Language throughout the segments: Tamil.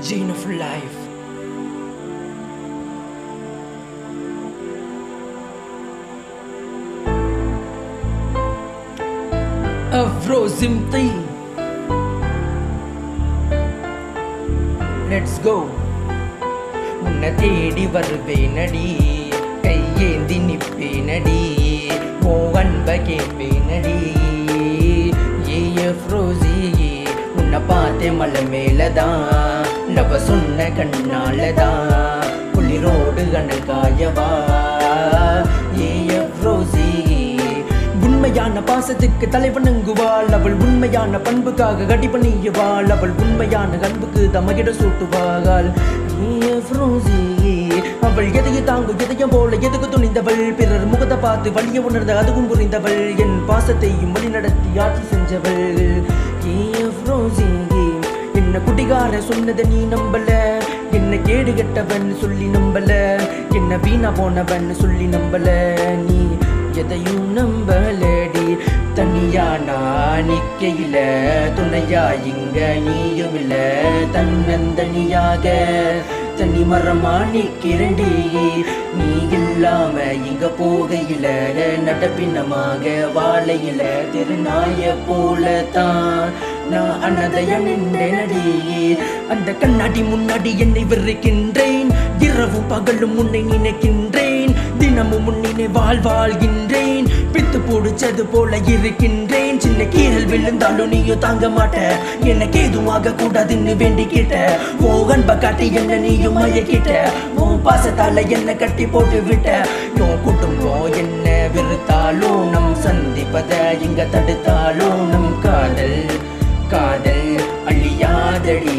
gene of life. Afrosimthi. Let's go. உன்னை தேடி வருவேனடி கையேந்தி நிற்பேனடி ஓ அன்ப கேட்பேனடி ஏய ஃப்ரோசி உன்னை பார்த்தேன் மலை மேலதான் நவ சொன்ன கண்ணாலதான் குளிரோடு கண்ணல் காயவா ஏய ஃப்ரோசி உண்மையான பாசத்துக்கு தலைவணங்குவாள் அவள் உண்மையான பண்புக்காக கடிபணியுவாள் அவள் உண்மையான அன்புக்கு தமகிட சூட்டுவாள் ஏ ஃப்ரோசி அவள் எதையை தாங்கும் இதயம் போல எதுக்கு துணிந்தவள் பிறர் முகத்தை பார்த்து வழிய உணர்ந்த அதுவும் புரிந்தவள் என் பாசத்தையும் வழி நடத்தி ஆட்சி செஞ்சவள் ஏ ஃப்ரோசி என்ன குடிகார சொன்னதை நீ நம்பல என்ன கேடு கெட்டவன் சொல்லி நம்பல என்ன வீணா போனவன் சொல்லி நம்பல நீ எதையும் நம்பலடி தனியா நான் நிக்கையில துணையா இங்க நீயும் இல்ல தன்னந்தனியாக தனி மரமா நிக்கிறண்டி நீ இல்லாம இங்க போகையில நடப்பினமாக வாழையில திருநாய போலத்தான் நான் அன்னதைய நின்றேனடி அந்த கண்ணாடி முன்னாடி என்னை விரைக்கின்றேன் இரவும் பகலும் உன்னை நினைக்கின்றேன் தினமும் உன்னினை வாழ் வாழ்கின்றேன் பித்து பிடிச்சது போல இருக்கின்றேன் சின்ன கீரல் விழுந்தாலும் நீயும் தாங்க மாட்ட எனக்கு எதுவும் ஆக கூடாதுன்னு வேண்டிக்கிட்ட ஓ அன்ப காட்டி என்ன நீயும் மயக்கிட்ட உன் பாசத்தால என்ன கட்டி போட்டு விட்ட உன் குடும்பம் என்ன வெறுத்தாலும் நம் சந்திப்பத இங்க தடுத்தாலும் நம் காதல் காதல் அழியாதடி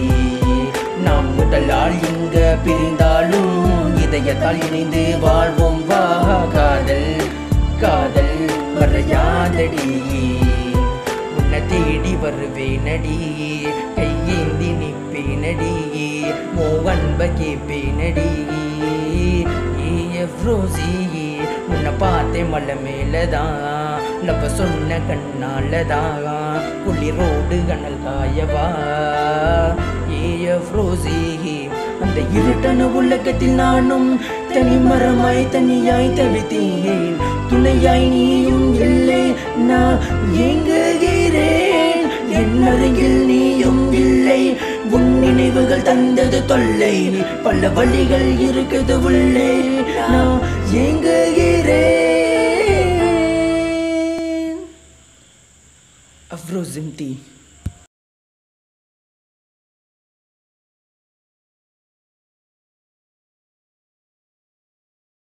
நாம் முதலால் இங்க பிரிந்தாலும் இதயத்தால் இணைந்து வாழ்வோம் வா காதல் காதல் மறையாதடி உன்னை தேடி வருவேனடி கையேந்தி நிற்பேனடி மோ அன்ப கேப்பேனடி ஏ ஃப்ரோசி உன்னை பார்த்தேன் மலை மேலதான் நப்ப சொன்ன கண்ணாலதான் குளிரோடு கண்ணல் காயவா ஏய ஃப்ரோசி அந்த இருட்டன உலகத்தில் நானும் தனி மரமாய் தனியாய் தவித்தேன் துணையாய் நீயும் இல்லை நான் எங்குகிறேன் என் அருகில் நீயும் இல்லை உன் நினைவுகள் தந்தது தொல்லை பல வழிகள் இருக்குது உள்ளே நான் எங்குகிறேன் அஃப்ரோசிம்தி